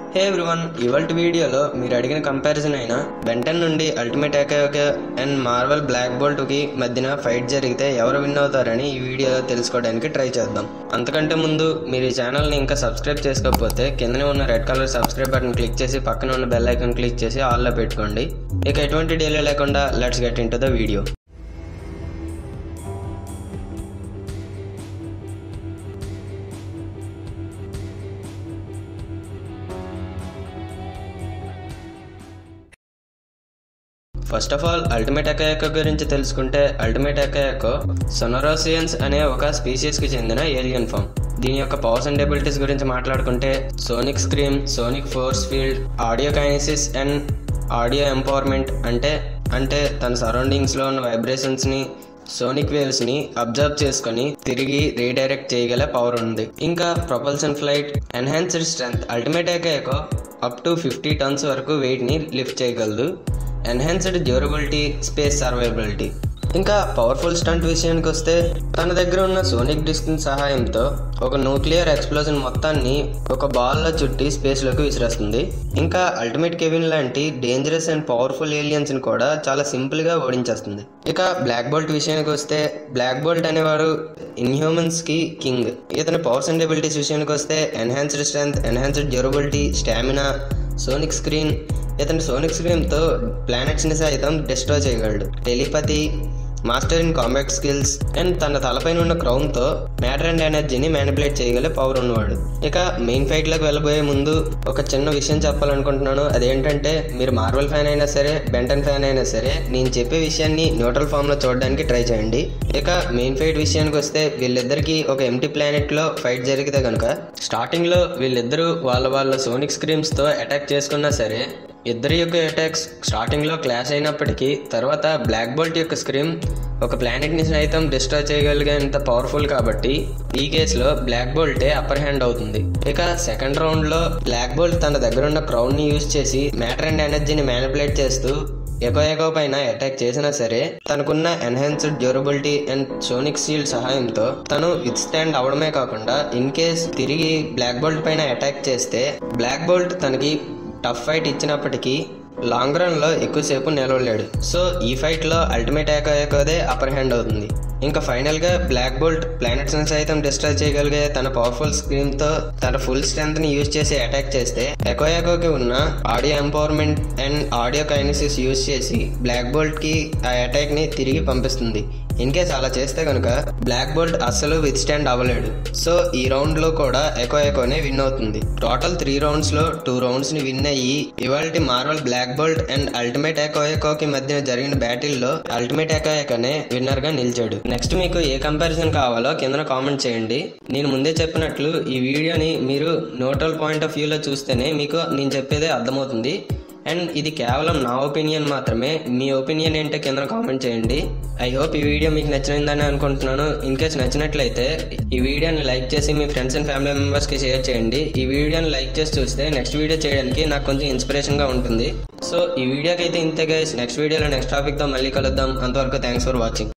హే everyone ఇవాళ వీడియోలో మీరు అడిగిన కంపారిజన్ అయిన బెంటన్ నుండి అల్టిమేట్ ఏకైక అండ్ మార్వల్ బ్లాక్ బోల్ట్ కి మధ్యన ఫైట్ జరిగితే ఎవరు విన్ అవుతారని ఈ వీడియోలో తెలుసుకోవడానికి ట్రై చేద్దాం అంతకంటే ముందు మీరు ఈ ఛానల్ని ఇంకా సబ్స్క్రైబ్ చేసుకోకపోతే కిందనే ఉన్న red colour subscribe button click చేసి పక్కన ఉన్న బెల్ ఐకాన్ క్లిక్ చేసి ఆల్లో పెట్టుకోండి ఇక ఎటువంటి డీలే లేకుండా let's get into the video first of all ultimate Echo Echo గురించి తెలుసుకుంటే అల్టిమేట్ ఎకయాకో సొనరోసియన్స్ అనే ఒక స్పీసీస్ కి చెందిన ఏలియన్ ఫామ్ దీని యొక్క పవర్స్ అండ్ ఎబిలిటీస్ గురించి మాట్లాడుకుంటే sonic scream sonic force field audio kinesis and audio empowerment అంటే అంటే తన సరౌండింగ్స్ లో ఉన్న వైబ్రేషన్స్ ని సోనిక్ వేవ్స్ ని అబ్జర్వ్ చేసుకొని తిరిగి రీడైరెక్ట్ చేయగల పవర్ ఉంది ఇంకా propulsion flight enhanced strength ultimate Echo up to fifty tons వరకు వెయిట్ ని లిఫ్ట్ చేయగలదు ఎన్హాన్స్డ్ డ్యూరబిలిటీ స్పేస్ సర్వైబిలిటీ ఇంకా పవర్ఫుల్ స్టంట్ విషయానికి వస్తే తన దగ్గర ఉన్న సోనిక్ డిస్క్ సహాయంతో ఒక న్యూక్లియర్ ఎక్స్ప్లోజన్ మొత్తాన్ని ఒక బాల్లో చుట్టి స్పేస్లోకి విసిరేస్తుంది ఇంకా అల్టిమేట్ కెవిన్ లాంటి డేంజరస్ అండ్ పవర్ఫుల్ ఏలియన్స్ ని కూడా చాలా సింపుల్ గా ఓడించేస్తుంది ఇక బ్లాక్ బోల్ట్ విషయానికి వస్తే బ్లాక్ బోల్ట్ అనేవాడు ఇన్హ్యూమన్స్ కి కింగ్ ఇతని పవర్స్ అండ్ ఎబిలిటీస్ విషయానికి వస్తే enhanced strength enhanced durability stamina sonic screen ఇతని సోనిక్ స్క్రీన్తో ప్లానెట్స్ని సైతం డిస్ట్రాయ్ చేయగలడు telepathy master in combat skills and తన తలపైన ఉన్న క్రౌన్తో మ్యాటర్ అండ్ ఎనర్జీని మ్యానిపులేట్ చేయగల పవర్ ఉన్నవాడు ఇక మెయిన్ ఫైట్లోకి వెళ్ళబోయే ముందు ఒక చిన్న విషయం చెప్పాలనుకుంటున్నాను అదేంటంటే మీరు మార్వల్ ఫ్యాన్ అయినా సరే బెంటన్ ఫ్యాన్ అయినా సరే నేను చెప్పే విషయాన్ని న్యూట్రల్ ఫామ్లో చూడడానికి ట్రై చేయండి ఇక మెయిన్ ఫైట్ విషయానికి వస్తే వీళ్ళిద్దరికి ఒక ఎంటీ ప్లానెట్లో ఫైట్ జరిగితే కనుక స్టార్టింగ్లో వీళ్ళిద్దరూ వాళ్ళ వాళ్ళ సోనిక్ స్క్రీమ్స్తో అటాక్ చేసుకున్నా సరే ఇద్దరి యొక్క అటాక్స్ స్టార్టింగ్లో క్లాష్ అయినప్పటికీ తర్వాత బ్లాక్ బోల్ట్ యొక్క స్క్రీమ్ ఒక ప్లానెట్ని సైతం డిస్ట్రాయ్ చేయగలిగేంత పవర్ఫుల్ కాబట్టి ఈ కేసులో బ్లాక్ బోల్టే అప్పర్ హ్యాండ్ అవుతుంది ఇక సెకండ్ రౌండ్లో బ్లాక్ బోల్ట్ తన దగ్గర ఉన్న క్రౌడ్ని యూజ్ చేసి మ్యాటర్ అండ్ ఎనర్జీని మ్యానిపులేట్ చేస్తూ ఎకో ఎకో పైన అటాక్ చేసినా సరే తనకున్న enhanced durability and sonic shield సహాయంతో తను విత్ స్టాండ్ అవడమే కాకుండా ఇన్ కేస్ తిరిగి బ్లాక్ బోల్ట్ పైన అటాక్ చేస్తే బ్లాక్ బోల్ట్ తనకి టఫ్ ఫైట్ ఇచ్చినప్పటికీ లాంగ్ రన్ లో ఎక్కువసేపు నిలవలేడు సో ఈ ఫైట్ లో అల్టిమేట్ ఏకోదే అప్పర్ హ్యాండ్ అవుతుంది ఇంకా ఫైనల్ గా బ్లాక్ బోల్ట్ ప్లానెట్స్ ని సైతం డిస్ట్రాయ్ చేయగలిగే తన పవర్ఫుల్ స్క్రీన్ తో తన ఫుల్ స్ట్రెంత్ ని యూజ్ చేసి అటాక్ చేస్తే ఎకో ఎకోకి ఉన్న audio empowerment and audio kinesis use చేసి బ్లాక్ బోల్ట్ కి ఆ అటాక్ ని తిరిగి పంపిస్తుంది ఇన్ కేస్ అలా చేస్తే కనుక బ్లాక్ బోల్ట్ అస్సలు విత్ స్టాండ్ అవ్వలేడు సో ఈ రౌండ్ లో కూడా ఎకో ఎకోనే విన్ అవుతుంది టోటల్ త్రీ రౌండ్స్ లో టూ రౌండ్స్ ని విన్ అయ్యి ఇవాళ Marvel Black Bolt and ultimate Echo ఎకోకి మధ్య జరిగిన బ్యాటిల్ లో అల్టిమేట్ ఎకో ఎకోనే విన్నర్ గా నిలిచాడు నెక్స్ట్ మీకు ఏ కంపారిజన్ కావాలో కింద కామెంట్ చేయండి నేను ముందే చెప్పినట్లు ఈ వీడియోని మీరు న్యూట్రల్ పాయింట్ ఆఫ్ వ్యూలో చూస్తేనే మీకు నేను చెప్పేదే అర్థమవుతుంది అండ్ ఇది కేవలం నా ఒపీనియన్ మాత్రమే మీ ఒపీనియన్ ఏంటో కింద కామెంట్ చేయండి ఐ హోప్ ఈ వీడియో మీకు నచ్చిందని అనుకుంటున్నాను ఇన్ కేస్ నచ్చినట్లయితే ఈ వీడియోని లైక్ చేసి మీ ఫ్రెండ్స్ అండ్ ఫ్యామిలీ మెంబర్స్కి షేర్ చేయండి ఈ వీడియోని లైక్ చేసి చూస్తే నెక్స్ట్ వీడియో చేయడానికి నాకు కొంచెం ఇన్స్పిరేషన్గా ఉంటుంది సో ఈ వీడియోకి అయితే ఇంతే గైస్ నెక్స్ట్ వీడియోలో నెక్స్ట్ టాపిక్తో మళ్ళీ కలుద్దాం అంతవరకు థ్యాంక్స్ ఫర్ వాచింగ్